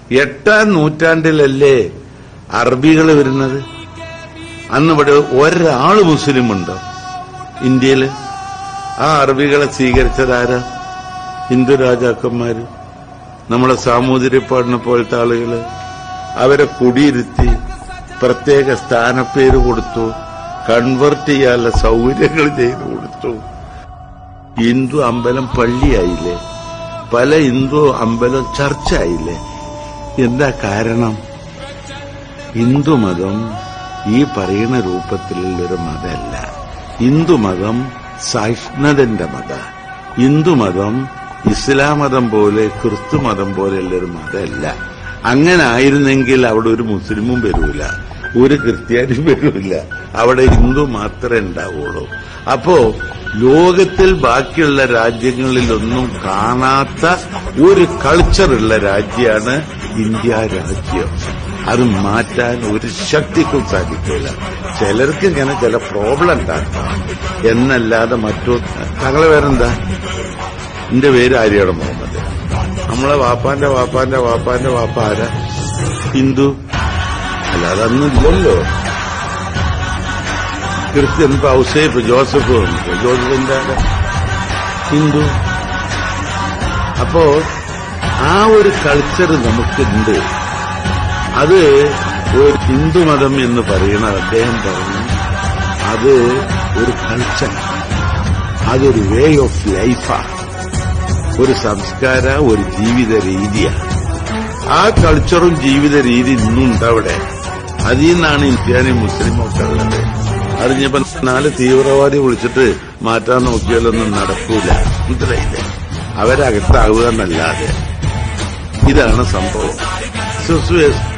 എട്ടാം നൂറ്റാണ്ടിലല്ലേ അറബികൾ വരുന്നത് അന്ന് ഇവിടെ ഒരാള് മുസ്ലിം ഉണ്ടോ ഇന്ത്യയില് ആ അറബികളെ സ്വീകരിച്ചതാരാ ഹിന്ദു രാജാക്കന്മാര് നമ്മളെ സാമൂതിരിപ്പാടിനെ പോലത്തെ ആളുകള് അവരെ കുടിയിരുത്തി പ്രത്യേക സ്ഥാനപ്പേര് കൊടുത്തു കൺവെർട്ട് ചെയ്യാനുള്ള സൗകര്യങ്ങൾ ചെയ്തു കൊടുത്തു ഹിന്ദു അമ്പലം പള്ളിയായില്ലേ പല ഹിന്ദു അമ്പലം ചർച്ചായില്ലേ എന്താ കാരണം ഹിന്ദുമതം ഈ പറയുന്ന രൂപത്തിലുള്ള ഒരു മതമല്ല ഹിന്ദുമതം സഹിഷ്ണുതന്റെ മത ഹിന്ദുമതം ഇസ്ലാം മതം പോലെ ക്രിസ്തു മതം പോലെയുള്ള ഒരു മതമല്ല അങ്ങനെ ആയിരുന്നെങ്കിൽ അവിടെ ഒരു മുസ്ലിമും വരൂല ഒരു ക്രിസ്ത്യാനിയും വരൂല അവിടെ ഹിന്ദു മാത്രമേ ഉണ്ടാവുള്ളൂ അപ്പോ ലോകത്തിൽ ബാക്കിയുള്ള രാജ്യങ്ങളിലൊന്നും കാണാത്ത ഒരു കൾച്ചറുള്ള രാജ്യമാണ് ഇന്ത്യ രാജ്യം അത് മാറ്റാൻ ഒരു ശക്തിക്കും സാധിക്കില്ല ചിലർക്ക് ഇങ്ങനെ ചില പ്രോബ്ലം ഉണ്ടാക്കാം എന്നല്ലാതെ മറ്റു തങ്ങളെ പേരെന്താ എന്റെ പേര് ആര്യാട് മുഹമ്മദ് നമ്മളെ വാപ്പാന്റെ വാപ്പാന്റെ വാപ്പാന്റെ വാപ്പ ആരാ ഹിന്ദു അല്ലാതെ അന്നില്ലല്ലോ ക്രിസ്ത്യൻ ഇപ്പൊ ഔസേഫ് ജോസഫ് ഉണ്ട്. ജോസഫിന്റെ ആരാ? ഹിന്ദു അപ്പോ ആ ഒരു കൾച്ചർ നമുക്കുണ്ട് അത് ഒരു ഹിന്ദുമതം എന്ന് പറയുന്ന അദ്ദേഹം പറഞ്ഞു അത് ഒരു കൾച്ചർ അതൊരു വേ ഓഫ് ലൈഫാണ് ഒരു സംസ്കാര ഒരു ജീവിത രീതിയാണ് ആ കൾച്ചറും ജീവിത രീതി ഇന്നുണ്ട് അവിടെ അതിൽ നിന്നാണ് ഇന്ത്യാനും മുസ്ലിമും ഒക്കെ ഉള്ളത് അറിഞ്ഞപ്പോ നാല് തീവ്രവാദി വിളിച്ചിട്ട് മാറ്റാൻ നോക്കിയാലൊന്നും നടക്കൂല മനസ്സിലായില്ലേ അവരകത്താവുക എന്നല്ലാതെ ഇതാണ് സംഭവം സുസ്വേസ്